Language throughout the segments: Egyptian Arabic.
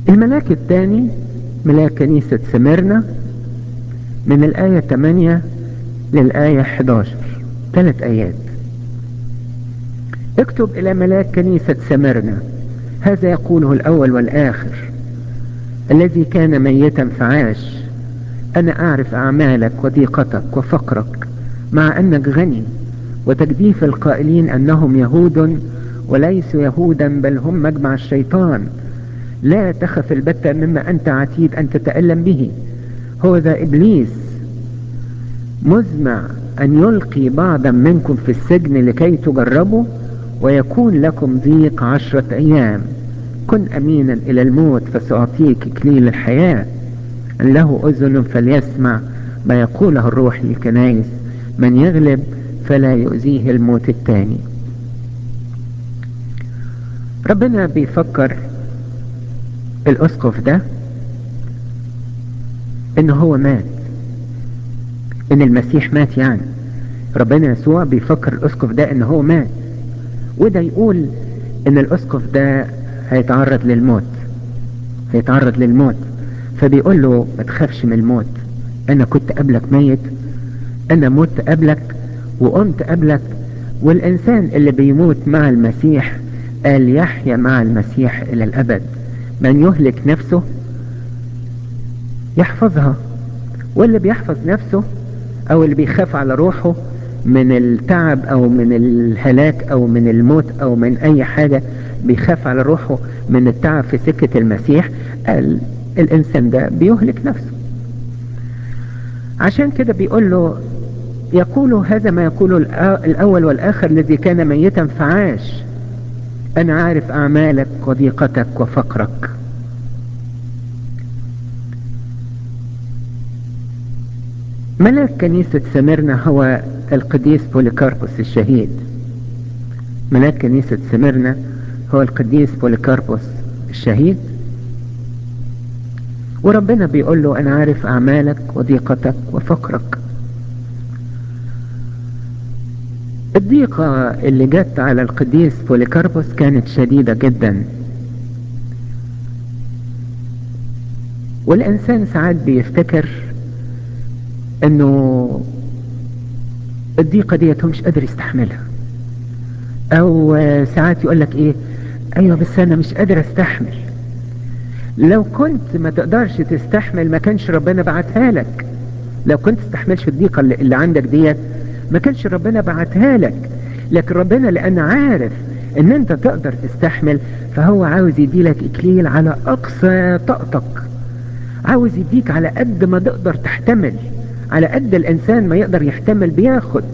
الملاك الثاني ملاك كنيسة سمرنا من الآية 8 للآية 11 ثلاث آيات اكتب إلى ملاك كنيسة سمرنا هذا يقوله الأول والآخر الذي كان ميتا فعاش أنا أعرف أعمالك وضيقتك وفقرك مع أنك غني وتجديف القائلين أنهم يهود وليسوا يهودا بل هم مجمع الشيطان لا تخف البتة مما أنت عتيد أن تتألم به هو ذا إبليس مزمع أن يلقي بعضا منكم في السجن لكي تجربوا ويكون لكم ضيق عشرة أيام كن أمينا إلى الموت فسأعطيك إكليل الحياة أن له أذن فليسمع ما يقوله الروح للكنائس من يغلب فلا يؤذيه الموت الثاني ربنا بيفكر الأسقف ده إن هو مات إن المسيح مات يعني ربنا يسوع بيفكر الأسقف ده إن هو مات وده يقول إن الأسقف ده هيتعرض للموت هيتعرض للموت فبيقول له ما تخافش من الموت أنا كنت قبلك ميت أنا مت قبلك وقمت قبلك والإنسان اللي بيموت مع المسيح قال يحيا مع المسيح إلى الأبد من يهلك نفسه يحفظها واللي بيحفظ نفسه أو اللي بيخاف على روحه من التعب أو من الهلاك أو من الموت أو من أي حاجة بيخاف على روحه من التعب في سكة المسيح قال الإنسان ده بيهلك نفسه عشان كده بيقول له يقول هذا ما يقول الأول والآخر الذي كان ميتا فعاش أنا عارف أعمالك وضيقتك وفقرك ملاك كنيسة سمرنا هو القديس بوليكاربوس الشهيد ملاك كنيسة سمرنا هو القديس بوليكاربوس الشهيد وربنا بيقول له أنا عارف أعمالك وضيقتك وفقرك الضيقة اللي جت على القديس بوليكاربوس كانت شديدة جدا والإنسان ساعات بيفتكر انه الضيقة ديت هو مش قادر يستحملها او ساعات يقول لك ايه ايوه بس انا مش قادر استحمل لو كنت ما تقدرش تستحمل ما كانش ربنا بعتها لك لو كنت تستحملش الضيقة اللي, اللي عندك ديت ما كانش ربنا بعتها لك لكن ربنا لان عارف ان انت تقدر تستحمل فهو عاوز يديلك اكليل على اقصى طاقتك عاوز يديك على قد ما تقدر تحتمل على قد الانسان ما يقدر يحتمل بياخد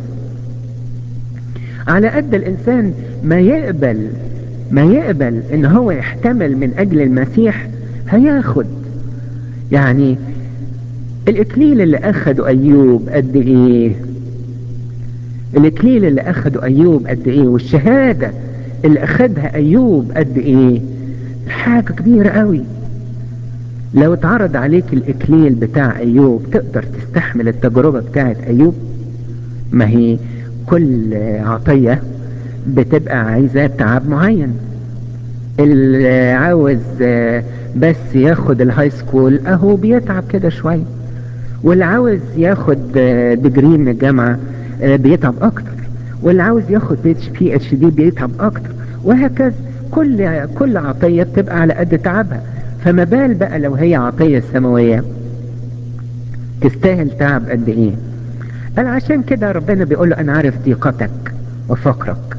على قد الانسان ما يقبل ما يقبل ان هو يحتمل من اجل المسيح هياخد يعني الاكليل اللي اخده ايوب قد ايه الاكليل اللي اخده ايوب قد ايه والشهادة اللي اخدها ايوب قد ايه حاجة كبيرة قوي لو اتعرض عليك الاكليل بتاع ايوب تقدر تستحمل التجربة بتاعت ايوب ما هي كل عطية بتبقى عايزة تعب معين اللي عاوز بس ياخد الهاي سكول اهو بيتعب كده شوية واللي عاوز ياخد ديجري من الجامعة بيتعب اكتر واللي عاوز ياخد بي اتش دي بيتعب اكتر وهكذا كل كل عطية بتبقى على قد تعبها فما بال بقى لو هي عطية سماوية تستاهل تعب قد ايه قال عشان كده ربنا بيقول له انا عارف ضيقتك وفقرك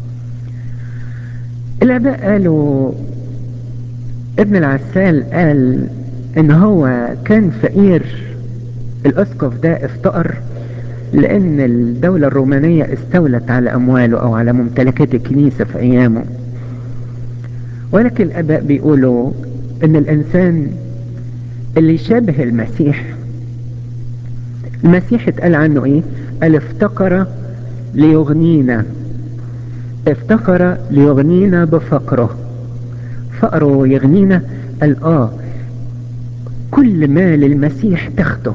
الاباء قالوا ابن العسال قال ان هو كان فقير الاسقف ده افتقر لان الدولة الرومانية استولت على امواله او على ممتلكات الكنيسة في ايامه ولكن الاباء بيقولوا ان الانسان اللي يشابه المسيح المسيح اتقال عنه ايه قال افتقر ليغنينا افتقر ليغنينا بفقره فقره يغنينا قال اه كل ما للمسيح تاخده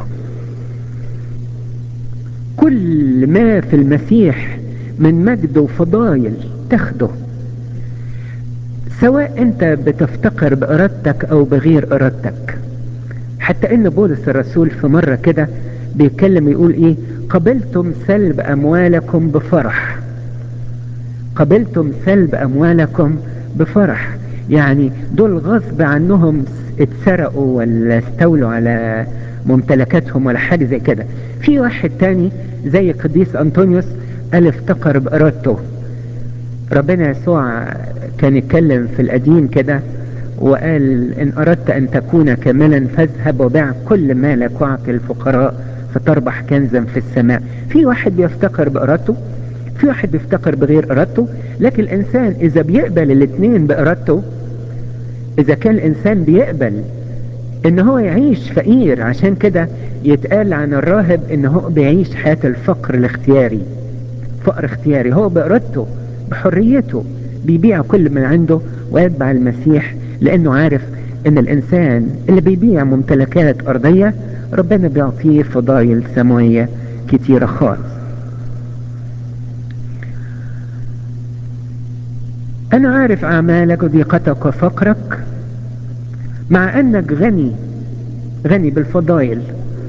كل ما في المسيح من مجد وفضايل تاخده سواء انت بتفتقر بارادتك او بغير ارادتك حتى ان بولس الرسول في مرة كده بيتكلم يقول ايه قبلتم سلب اموالكم بفرح قبلتم سلب اموالكم بفرح يعني دول غصب عنهم اتسرقوا ولا استولوا على ممتلكاتهم ولا حاجة زي كده في واحد تاني زي قديس انطونيوس قال افتقر بارادته ربنا يسوع كان يتكلم في القديم كده وقال ان اردت ان تكون كاملا فاذهب وبيع كل مالك واعطي الفقراء فتربح كنزا في السماء في واحد بيفتقر بارادته في واحد بيفتقر بغير ارادته لكن الانسان اذا بيقبل الاثنين بارادته اذا كان الانسان بيقبل ان هو يعيش فقير عشان كده يتقال عن الراهب ان هو بيعيش حياة الفقر الاختياري فقر اختياري هو بارادته بحريته بيبيع كل من عنده ويتبع المسيح لانه عارف ان الانسان اللي بيبيع ممتلكات ارضية ربنا بيعطيه فضائل سماوية كتيرة خالص انا عارف اعمالك وضيقتك وفقرك مع انك غني غني بالفضائل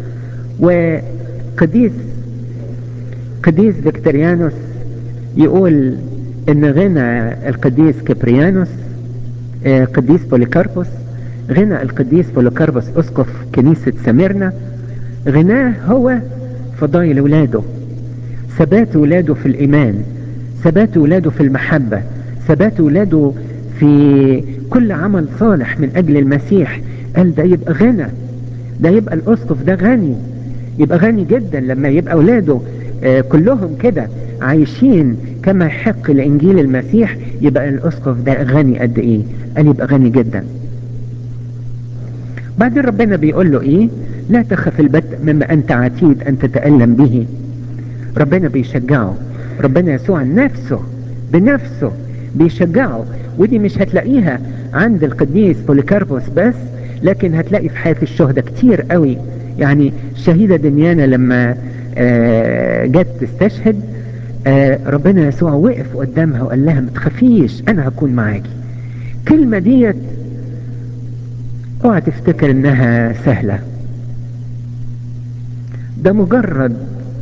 وقديس قديس فيكتوريانوس يقول ان غنى القديس كبريانوس قديس بوليكاربوس غنى القديس بوليكاربوس اسقف كنيسة سميرنا غناه هو فضائل ولاده ثبات ولاده في الايمان ثبات ولاده في المحبة ثبات ولاده في كل عمل صالح من اجل المسيح قال ده يبقى غنى ده يبقى الاسقف ده غني يبقى غني جدا لما يبقى اولاده آه كلهم كده عايشين كما يحق لانجيل المسيح يبقى الاسقف ده غني قد ايه قال يبقى غني جدا بعدين ربنا بيقول له ايه لا تخف البت مما انت عتيد ان تتألم به ربنا بيشجعه ربنا يسوع نفسه بنفسه بيشجعه ودي مش هتلاقيها عند القديس بوليكاربوس بس لكن هتلاقي في حياة الشهداء كتير قوي يعني الشهيدة دميانة لما آه جت تستشهد آه ربنا يسوع وقف قدامها وقال لها ما تخافيش انا هكون معاكي كلمة ديت اوعى تفتكر انها سهلة ده مجرد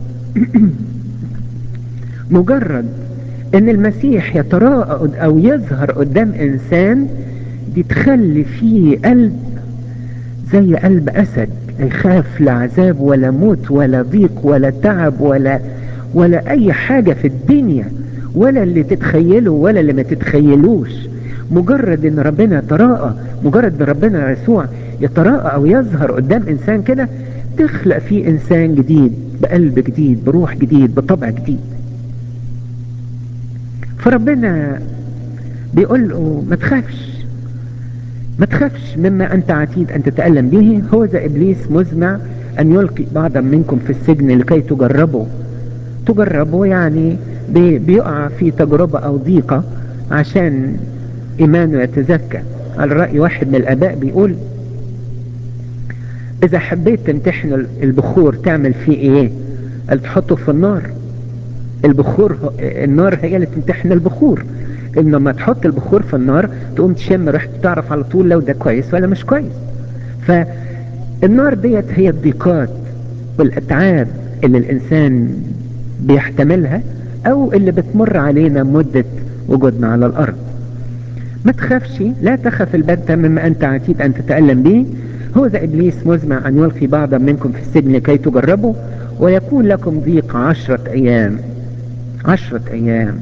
مجرد ان المسيح يتراءى او يظهر قدام انسان دي تخلي فيه قلب زي قلب اسد يخاف لا عذاب ولا موت ولا ضيق ولا تعب ولا ولا اي حاجة في الدنيا ولا اللي تتخيله ولا اللي ما تتخيلوش مجرد ان ربنا يتراءى مجرد ان ربنا يسوع يتراءى او يظهر قدام انسان كده تخلق فيه انسان جديد بقلب جديد بروح جديد بطبع جديد فربنا بيقول له ما تخافش ما تخافش مما انت عتيد ان تتألم به هو ذا ابليس مزمع ان يلقي بعضا منكم في السجن لكي تجربوا تجربوا يعني بي بيقع في تجربة او ضيقة عشان ايمانه يتزكى على رأي واحد من الاباء بيقول اذا حبيت تمتحن البخور تعمل فيه ايه قال تحطه في النار البخور النار هي اللي تمتحن البخور انما تحط البخور في النار تقوم تشم ريحته تعرف على طول لو ده كويس ولا مش كويس فالنار ديت هي الضيقات والاتعاب اللي الانسان بيحتملها او اللي بتمر علينا مدة وجودنا على الارض ما تخافش لا تخف البتة مما انت عتيد ان تتألم به هو ذا ابليس مزمع ان يلقي بعضا منكم في السجن لكي تجربوا ويكون لكم ضيق عشرة ايام عشرة ايام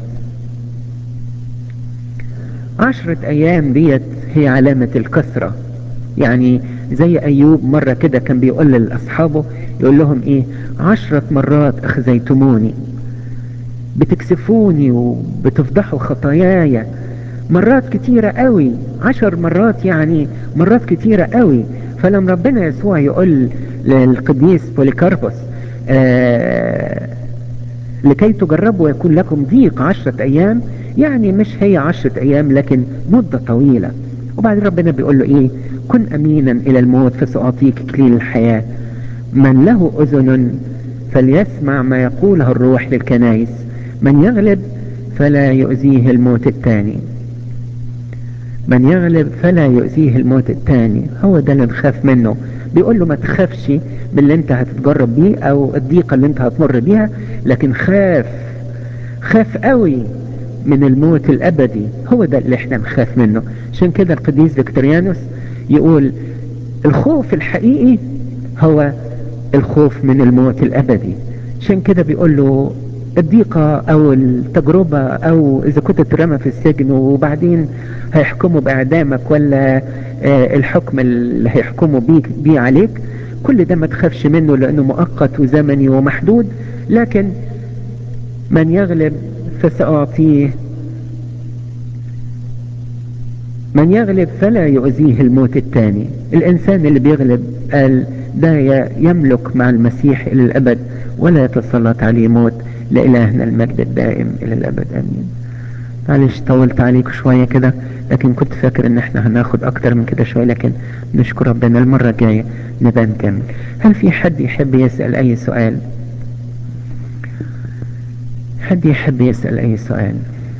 عشرة ايام ديت هي علامة الكثرة يعني زي ايوب مرة كده كان بيقول لاصحابه يقول لهم ايه عشرة مرات اخزيتموني بتكسفوني وبتفضحوا خطاياي مرات كتيرة قوي عشر مرات يعني مرات كتيرة قوي فلما ربنا يسوع يقول للقديس بوليكاربوس آه لكي تجربوا ويكون لكم ضيق عشرة ايام يعني مش هي عشرة ايام لكن مدة طويلة وبعدين ربنا بيقول له ايه كن امينا الى الموت فسأعطيك كليل الحياة من له اذن فليسمع ما يقوله الروح للكنائس من يغلب فلا يؤذيه الموت الثاني من يغلب فلا يؤذيه الموت الثاني هو ده اللي نخاف منه بيقول له ما تخافش من اللي انت هتتجرب بيه او الضيقة اللي انت هتمر بيها لكن خاف خاف قوي من الموت الابدي هو ده اللي احنا نخاف منه عشان كده القديس فيكتوريانوس يقول الخوف الحقيقي هو الخوف من الموت الابدي عشان كده بيقول له الضيقة او التجربة او اذا كنت ترمى في السجن وبعدين هيحكموا باعدامك ولا الحكم اللي هيحكموا بيه, بيه عليك كل ده ما تخافش منه لانه مؤقت وزمني ومحدود لكن من يغلب فسأعطيه من يغلب فلا يؤذيه الموت الثاني الانسان اللي بيغلب قال ده يملك مع المسيح الى الابد ولا يتسلط عليه موت لإلهنا المجد الدائم إلى الأبد أمين معلش طولت عليكم شوية كده لكن كنت فاكر ان احنا هناخد اكتر من كده شوية لكن نشكر ربنا المرة الجاية نبقى نكمل هل في حد يحب يسأل اي سؤال حد يحب يسأل اي سؤال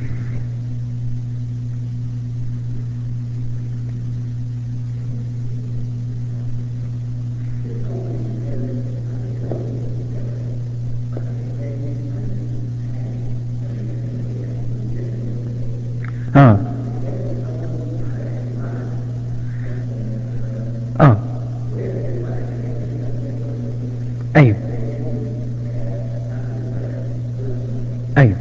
اه اه ايوه ايوه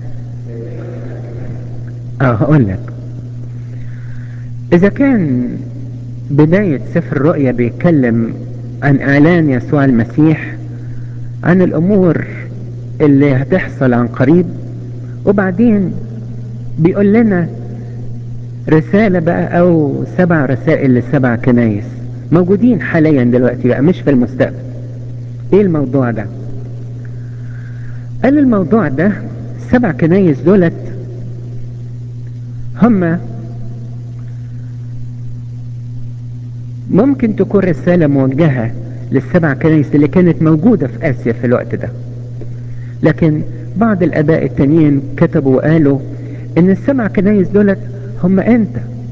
اه هقول لك اذا كان بداية سفر الرؤيا بيتكلم عن اعلان يسوع المسيح عن الامور اللي هتحصل عن قريب وبعدين بيقول لنا رسالة بقى او سبع رسائل لسبع كنايس موجودين حاليا دلوقتي بقى مش في المستقبل ايه الموضوع ده قال الموضوع ده السبع كنايس دولت هم ممكن تكون رسالة موجهة للسبع كنايس اللي كانت موجودة في آسيا في الوقت ده لكن بعض الآباء التانيين كتبوا وقالوا إن السبع كنايس دولت هم أنت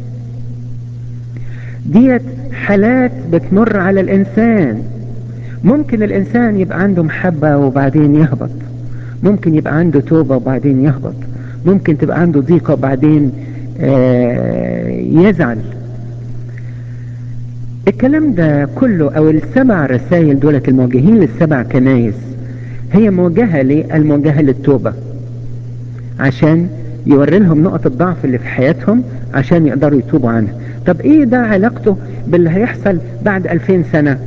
ديت حالات بتمر على الإنسان ممكن الإنسان يبقى عنده محبة وبعدين يهبط ممكن يبقى عنده توبة وبعدين يهبط ممكن تبقى عنده ضيقة وبعدين آه يزعل الكلام ده كله او السبع رسائل دولت الموجهين للسبع كنايس هي موجهة للموجهة للتوبة عشان يوري لهم نقط الضعف اللي في حياتهم عشان يقدروا يتوبوا عنها طب ايه ده علاقته باللي هيحصل بعد الفين سنة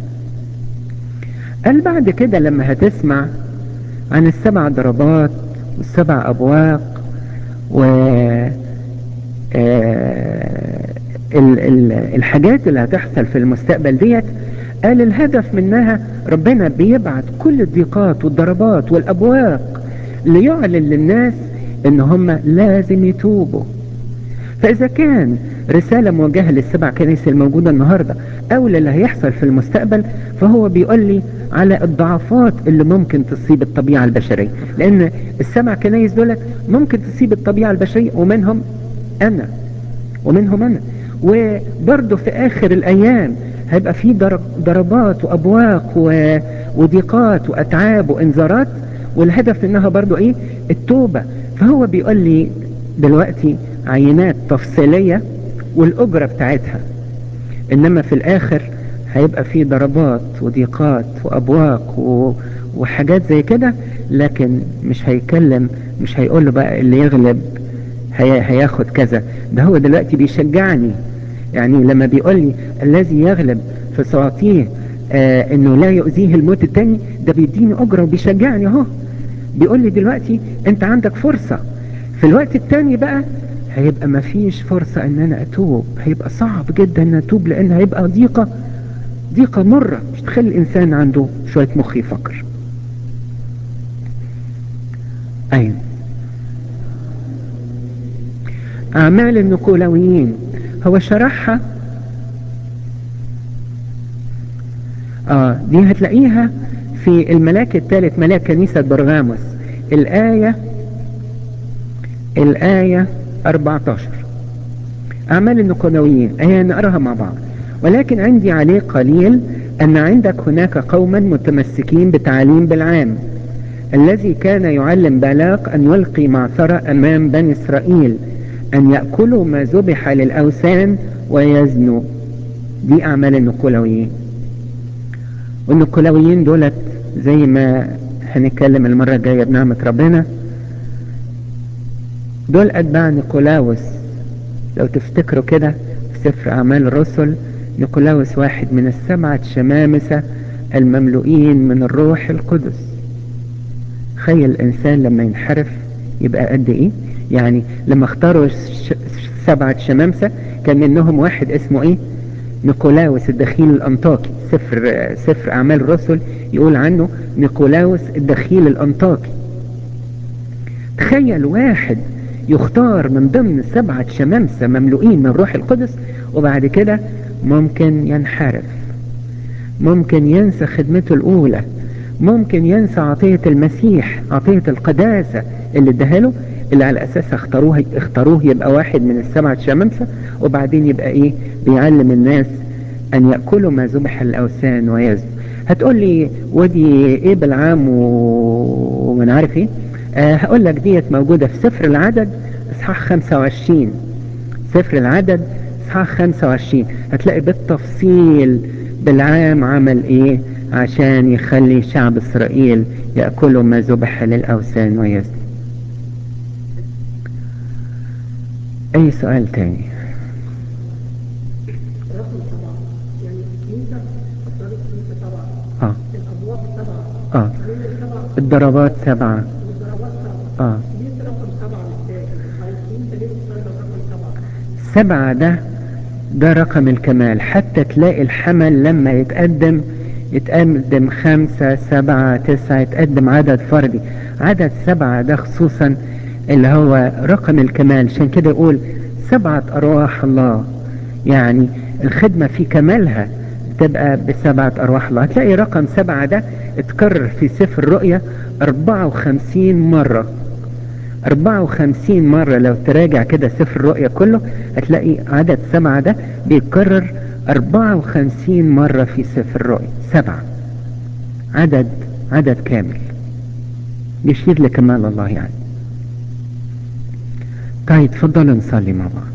قال بعد كده لما هتسمع عن السبع ضربات والسبع ابواق و ال ال الحاجات اللي هتحصل في المستقبل ديت قال الهدف منها ربنا بيبعت كل الضيقات والضربات والابواق ليعلن للناس ان هم لازم يتوبوا فاذا كان رسالة موجهة للسبع كنائس الموجودة النهاردة او للي هيحصل في المستقبل فهو بيقول لي على الضعفات اللي ممكن تصيب الطبيعة البشرية لان السبع كنائس دولت ممكن تصيب الطبيعة البشرية ومنهم انا ومنهم انا وبرضه في اخر الايام هيبقى في ضربات وابواق وضيقات واتعاب وانذارات والهدف منها برضه ايه التوبة فهو بيقول لي دلوقتي عينات تفصيلية والاجرة بتاعتها انما في الاخر هيبقى في ضربات وضيقات وابواق و... وحاجات زي كده لكن مش هيكلم مش هيقول له بقى اللي يغلب هي... هياخد كذا ده هو دلوقتي بيشجعني يعني لما بيقول لي الذي يغلب فسأعطيه آه انه لا يؤذيه الموت التاني ده بيديني اجرة وبيشجعني اهو بيقول لي دلوقتي انت عندك فرصة في الوقت التاني بقى هيبقى مفيش فرصة ان انا اتوب هيبقى صعب جدا ان اتوب لان هيبقى ضيقة ضيقة مرة مش تخلي الانسان عنده شوية مخ يفكر ايوه اعمال النقولويين هو شرحها اه دي هتلاقيها في الملاك الثالث ملاك كنيسة برغاموس الآية الآية 14 أعمال النقلويين أهي نقراها مع بعض ولكن عندي عليه قليل أن عندك هناك قوما متمسكين بتعليم بالعام الذي كان يعلم بالاق أن يلقي معصرة أمام بني إسرائيل أن يأكلوا ما ذبح للأوثان ويزنوا دي أعمال النقلويين والنقلويين دولت زي ما هنتكلم المرة الجاية بنعمة ربنا دول أتباع نيقولاوس لو تفتكروا كده في سفر أعمال الرسل نيقولاوس واحد من السبعة شمامسة المملوئين من الروح القدس تخيل الإنسان لما ينحرف يبقى قد إيه يعني لما اختاروا سبعة شمامسة كان منهم واحد اسمه إيه نيقولاوس الدخيل الأنطاكي سفر سفر أعمال الرسل يقول عنه نيقولاوس الدخيل الأنطاكي تخيل واحد يختار من ضمن سبعة شمامسة مملوئين من روح القدس وبعد كده ممكن ينحرف ممكن ينسى خدمته الأولى ممكن ينسى عطية المسيح عطية القداسة اللي اداها له اللي على أساسها اختاروه اختاروه يبقى واحد من السبعة شمامسة وبعدين يبقى ايه بيعلم الناس أن يأكلوا ما ذبح للأوثان ويزنوا هتقول لي ودي ايه بالعام ومن عارف ايه آه هقول لك ديت موجودة في سفر العدد اصحاح 25 سفر العدد اصحاح 25 هتلاقي بالتفصيل بالعام عمل ايه عشان يخلي شعب اسرائيل يأكلوا ما ذبح للأوثان ويزنوا اي سؤال تاني اه اه الضربات سبعة اه سبعة ده ده رقم الكمال حتى تلاقي الحمل لما يتقدم يتقدم خمسة سبعة تسعة يتقدم عدد فردي عدد سبعة ده خصوصا اللي هو رقم الكمال عشان كده يقول سبعة أرواح الله يعني الخدمة في كمالها تبقى بسبعة أرواح الله هتلاقي رقم سبعة ده اتكرر في سفر الرؤيا 54 مرة 54 مرة لو تراجع كده سفر الرؤيا كله هتلاقي عدد سبعة ده بيتكرر 54 مرة في سفر الرؤيا سبعة عدد عدد كامل بيشير لكمال الله يعني طيب تفضلوا نصلي مع بعض